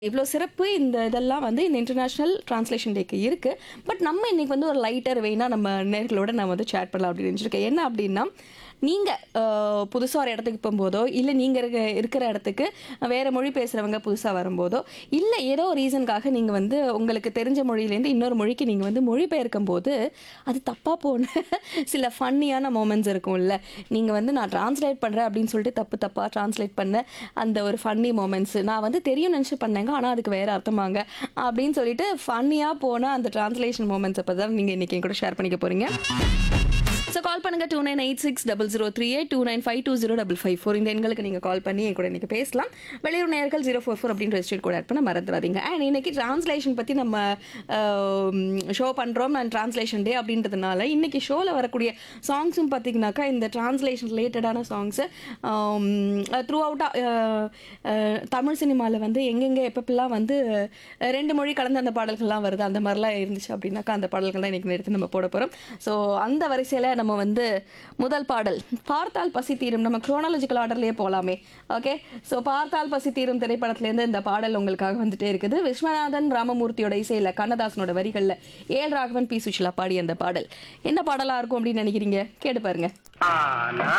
இவ்வளோ சிறப்பு இந்த இதெல்லாம் வந்து இந்த இன்டர்நேஷ்னல் ட்ரான்ஸ்லேஷன் டேக்கு இருக்குது பட் நம்ம இன்னைக்கு வந்து ஒரு லைட்டர் வேணால் நம்ம நேர்களோட நான் வந்து சேட் பண்ணலாம் அப்படின்னு நினச்சிருக்கேன் என்ன அப்படின்னா நீங்கள் புதுசாக ஒரு இடத்துக்கு போகும்போதோ இல்லை நீங்கள் இருக்க இருக்கிற இடத்துக்கு வேறு மொழி பேசுகிறவங்க புதுசாக வரும்போதோ இல்லை ஏதோ ஒரு ரீசனுக்காக நீங்கள் வந்து உங்களுக்கு தெரிஞ்ச மொழியிலேருந்து இன்னொரு மொழிக்கு நீங்கள் வந்து மொழிபெயர்க்கும் போது அது தப்பாக போன சில ஃபன்னியான மூமெண்ட்ஸ் இருக்கும்ல நீங்கள் வந்து நான் ட்ரான்ஸ்லேட் பண்ணுறேன் அப்படின்னு சொல்லிட்டு தப்பு தப்பாக ட்ரான்ஸ்லேட் பண்ண அந்த ஒரு ஃபன்னி மூமெண்ட்ஸ் நான் வந்து தெரியும் நினச்சி பண்ணேங்க ஆனால் அதுக்கு வேறு அர்த்தமாங்க அப்படின்னு சொல்லிட்டு ஃபன்னியாக போன அந்த ட்ரான்ஸ்லேஷன் மூமெண்ட்ஸை பற்றி தான் நீங்கள் இன்றைக்கி என் கூட ஷேர் பண்ணிக்க போகிறீங்க ஸோ கால் பண்ணுங்க two nine eight six double zero three eight two nine five two zero double five four இந்த எண்களுக்கு நீங்கள் கால் பண்ணி என் கூட இன்னைக்கு பேசலாம் வெளியூர் நேர்கள் ஜீரோ ஃபோர் ஃபோர் அப்படின்னு ரெஜிஸ்டர் கூட ஆட் பண்ண மறந்துடாதீங்க அண்ட் இன்னைக்கு டிரான்ஸ்லேஷன் பற்றி நம்ம ஷோ பண்ணுறோம் அண்ட் டிரான்ஸ்லேஷன் டே அப்படின்றதுனால இன்னைக்கு ஷோவில் வரக்கூடிய சாங்ஸும் பார்த்தீங்கன்னாக்கா இந்த டிரான்ஸ்லேஷன் ரிலேட்டடான சாங்ஸு த்ரூ அவுட்டாக தமிழ் சினிமாவில் வந்து எங்கெங்கே எப்பப்பெல்லாம் வந்து அஹ், ரெண்டு மொழி கலந்து அந்த பாடல்கள்லாம் வருது அந்த மாதிரிலாம் இருந்துச்சு அப்படின்னாக்கா அந்த பாடல்கள் தான் இன்றைக்கி எடுத்து நம்ம போட போகிறோம் ஸோ அந்த வரிசையில் நம்ம வந்து முதல் பாடல் பார்த்தால் பசி தீரும் நம்ம குரோனாலஜிக்கல் ஆர்டர்லேயே போகலாமே ஓகே ஸோ பார்த்தால் பசி தீரும் திரைப்படத்துலேருந்து இந்த பாடல் உங்களுக்காக வந்துட்டே இருக்குது விஸ்வநாதன் ராமமூர்த்தியோட இசையில் கண்ணதாசனோட வரிகளில் ஏல் ராகவன் பி சுஷிலா பாடிய அந்த பாடல் என்ன பாடலாக இருக்கும் அப்படின்னு நினைக்கிறீங்க கேட்டு பாருங்க ஆனா